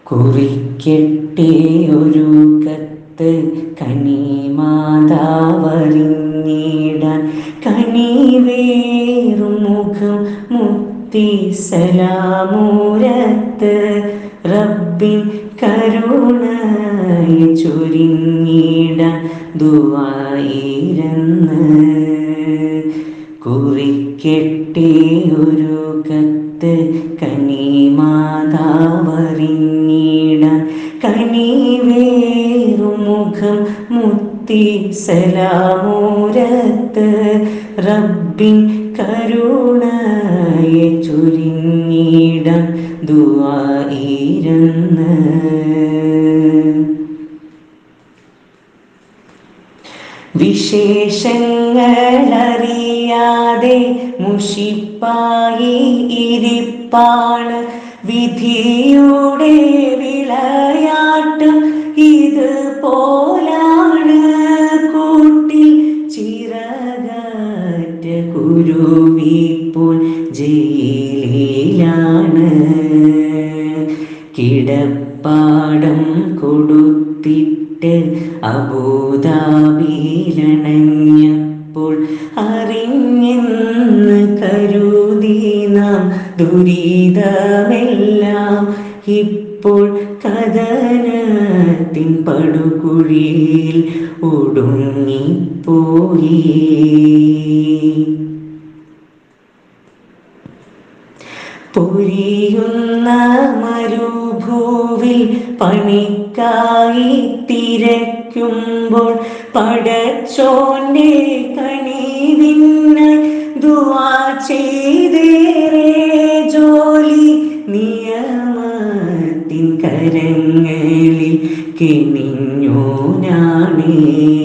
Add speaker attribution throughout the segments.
Speaker 1: കുറിക്കട്ടെ ഒരു കത്ത് കനിമാതാവറിഞ്ഞിടാൻ കനിവേറും മുഖം മുത്തി സലാമൂരത്ത് റബ്ബിൻ കരുണയെ ചൊരിഞ്ഞിടാൻ ദുവായിരന്ന് കുറിക്കട്ടെ ഒരു കത്ത് കനിമാതാവറിഞ്ഞിടാൻ കനിവേറും മുഖം മുത്തി സലാമൂരത്ത് റബ്ബിൻ കരുണയെ ചൊരിഞ്ഞിടാൻ ദുവായിരന്ന് വിശേഷങ്ങളറിയാതെ മുഷിപ്പായി ഇരിപ്പാണ് വിധിയുടെ വിളയാട്ടം ഇത് പോലാണ് കൂട്ടിൽ ചിറകാറ്റ കുരുവിപ്പോൾ ജയിലിലാണ് കിടപ്പാടം കൊടുത്തിട്ട് അബോധാബിയിലണഞ്ഞപ്പോൾ അറിഞ്ഞെന്ന് കരുതി നാം ദുരിതമെല്ലാം ഇപ്പോൾ കഥനത്തിൻ പടുകുഴിയിൽ ഒടുങ്ങിപ്പോയി പൊരിയുന്ന മരുഭൂവിൽ പണിക്കായി തിരക്കുമ്പോൾ പടച്ചോന്റെ കണിവിന്ന് ദുവാ ചെയ്തേറെ ജോലി നിയമത്തിൻ കരങ്ങളിൽ കിണിഞ്ഞോനാണേ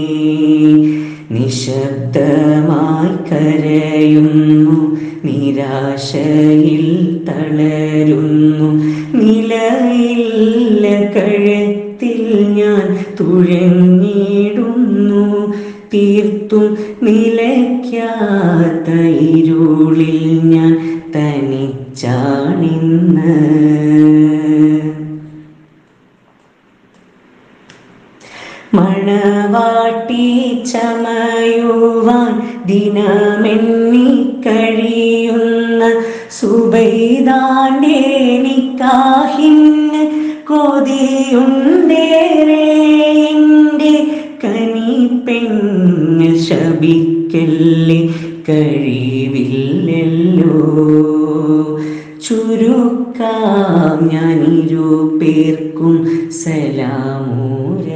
Speaker 1: നിശബ്ദമായി കരയുന്നു നിരാശയിൽ തളരുന്നു നിലയില്ല കഴുത്തിൽ ഞാൻ തുഴഞ്ഞിടുന്നു തീർത്തും നിലയ്ക്കാത്ത ഇരുളിൽ ഞാൻ തനിച്ചാണിന്ന് മണവാട്ടി ചമയുവാൻ ദിനമെണ്ണി കഴിയുന്ന സുബൈദാന്റെ നിക്കാഹിന് കൊതിയുണ്ടേറെ എൻ്റെ കനി പെണ്ണ് ശപിക്കല്ലേ കഴിവില്ലല്ലോ ചുരുക്കാം ഞാൻ ഇരു പേർക്കും സലാമൂര